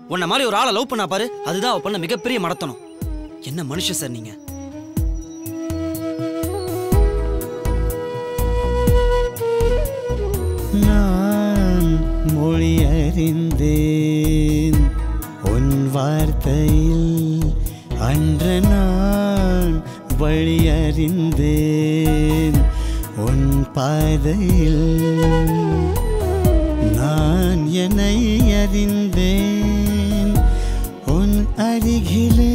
உன்னை மாதிரி ஒரு ஆளை லவ் பண்ணா பாரு அதுதான் அவ பண்ண மிகப்பெரிய மடத்தனம் என்ன மனுஷன் சார் நீங்க நான் மொழி அறிந்தேன் உன் வார்த்தையில் அன்று நான் வழி அறிந்தேன் உன் பாதையில் நான் என்னை அறிந்தேன் உன் அருகிலே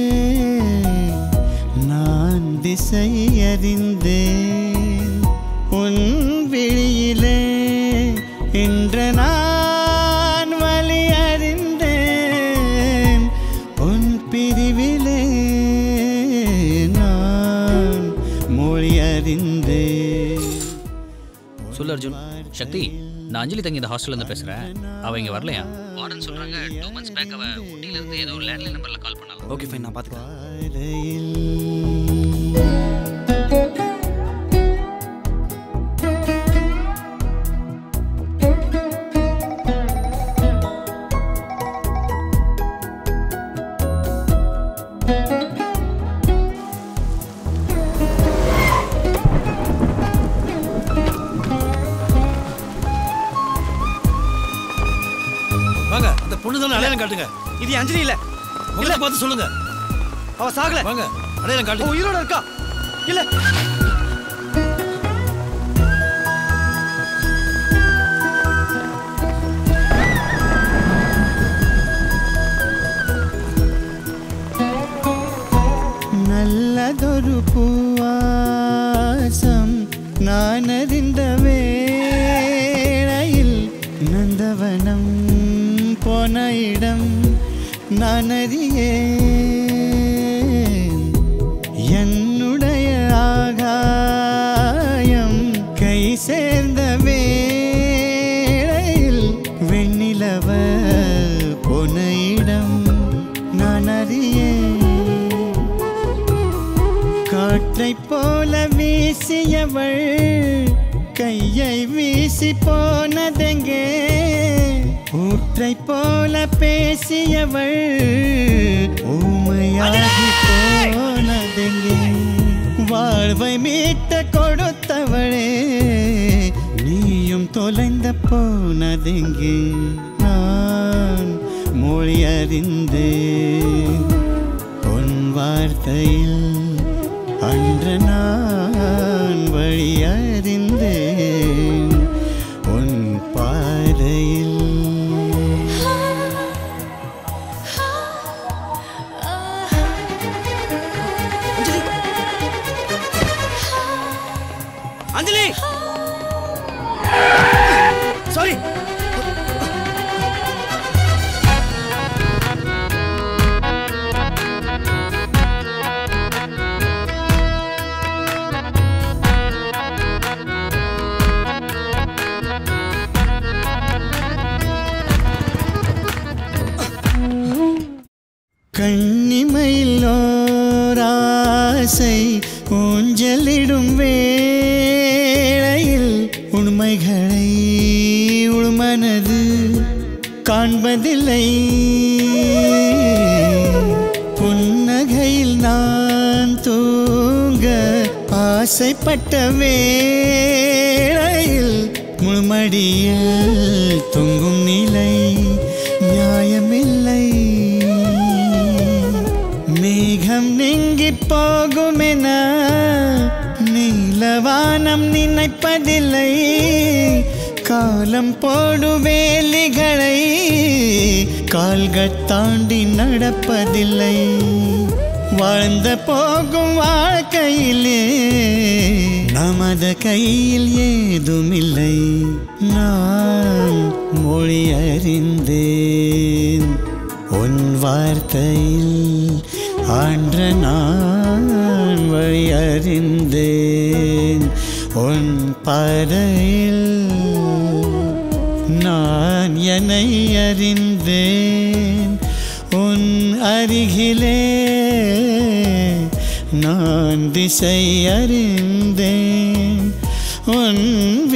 நான் திசை அறிந்தேன் உன் விழியிலே இன்று நான் வழி அறிந்தேன் உன் பிரிவிலே நான் மொழி அறிந்தேன் சொல்லு அர்ஜுன் சக்தி நான் அஞ்சலி தங்கி இந்த ஹாஸ்டல்ல இருந்து பேசுறேன் அவ இங்க வரலையா வார்டன் சொல்றாங்க டூ மந்த்ஸ் பேக் அவ ஊட்டில இருந்து ஏதோ லேண்ட்லைன் நம்பர்ல கால் பண்ணாங்க ஓகே ஃபைன் நான் பாத்துக்கிறேன் பாதையில் வாங்க அந்த பொண்ணு தானே அடையாளம் காட்டுங்க இது அஞ்சலி இல்ல உங்களை பார்த்து சொல்லுங்க அவ சாகல வாங்க அடையாளம் அவ காட்டுங்க உயிரோட இருக்கா இல்ல நல்லதொரு பூவாசம் நான் அறிந்த வேளையில் நந்தவனம் போன இடம் நான் அறியேன் என்னுடைய ஆகாயம் கை சேர்ந்த வேளையில் வெண்ணிலவ போன இடம் நான் அறியேன் காற்றைப் போல வீசியவள் கையை வீசி போனதெங்கே ஊற்றைப் போல பேசியவள் ஊமையாகி போனதெங்கே வாழ்வை மீட்ட கொடுத்தவளே நீயும் தொலைந்த போனதெங்கே நான் மொழி அறிந்தேன் உன் வார்த்தையில் அன்று நான் வழி அறிந்தேன் உன் பாதையில் அஞ்சலி சாரி கண்ணிமையில் ஓராசை ஊஞ்சலிடும் வேளையில் உண்மைகளை உள்மனது காண்பதில்லை புன்னகையில் நான் தூங்க ஆசைப்பட்ட வேளையில் முழுமடியில் தொங்கும் நிலை நியாயமில்லை மேகம் நீங்கி போகுமென நீலவானம் நினைப்பதில்லை காலம் போடு வேலிகளை கால்கள் தாண்டி நடப்பதில்லை வாழ்ந்த போகும் வாழ்க்கையிலே நமது கையில் ஏதுமில்லை நான் மொழி அறிந்தேன் உன் வார்த்தையில் ஆன்ற நான் வழி அறிந்தேன் உன் பாதையில் நான் என்னை அறிந்தேன் உன் அருகிலே நான் திசை அறிந்தேன் உன்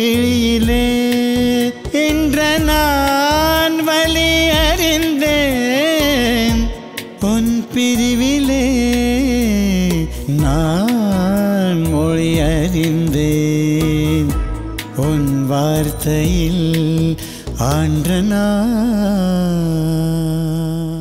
விழியிலே என்ற நான் வழி அறிந்தேன் மொழியிலே நான் மொழி அறிந்தேன் உன் வார்த்தையில் ஆன்ற நான்